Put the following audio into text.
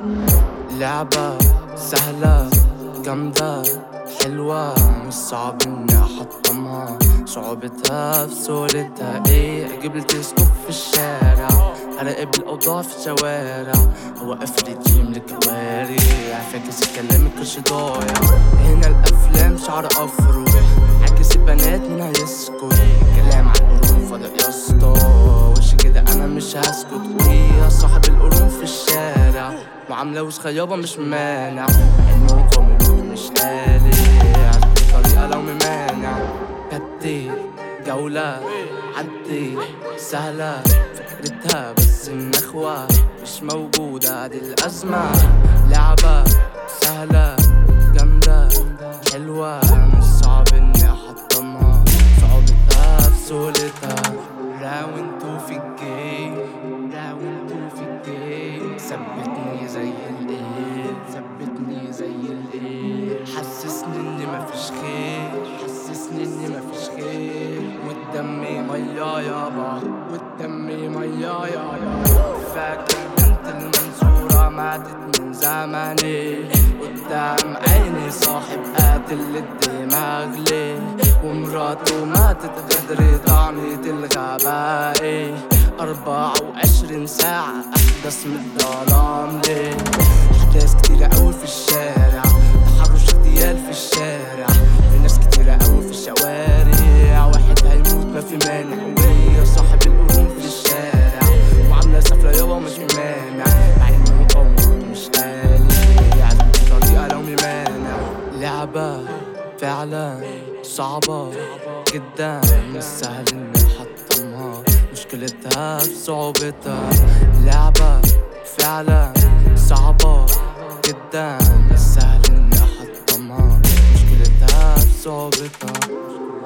لعبة سهلة جامدة حلوة مش صعب اني احطمها صعوبتها في سهولتها ايه اجيب لي تلسكوب في الشارع اراقب الاوضاع في الشوارع اوقف لي جيم لكواري فاكس الكلام الكرش ضايع هنا الافلام شعر افرو عكس البنات منها يسكت الكلام عن القرون فاضق يا اسطى وش كده انا مش هسكت وهي صاحب القرون في الشارع معاملة وش خيابة مش مانع علمهم قومي مش قالي طريقة لو ممانع كتي جولة عدي سهلة فكرتها بس النخوة مش موجودة دي الأزمة لعبة سهلة جامدة حلوة مش صعب إني أحطمها صعوبتها في سهولتها راوند تو في الجيم راوند تو في الجيم ثبتني زي الايه ثبتني زي الايه حسسني اني مفيش خير حسسني اني مفيش خير والدم ميا يابا والدم ميا يابا فاكر بنت المنصورة ماتت من زماني قدام عيني صاحب قاتل الدماغ ليه ومراته ماتت غدر طعمة الغباء أربعة وعشرين ساعة أحدث من الظلام ليه أحداث كتيرة أوي في الشارع تحرش اغتيال في الشارع ناس كتيرة أوي في الشوارع واحد هيموت ما في مانع وهي صاحب القرون في الشارع وعاملة سفلة يابا مش مانع مع إنه قوي مش قالي عدت طريقة لو مانع لعبة فعلا صعبة جدا مش سهل اني احطمها مشكلتها في صعوبتها لعبة فعلا صعبة جدا مش سهل اني احطمها مشكلتها في صعوبتها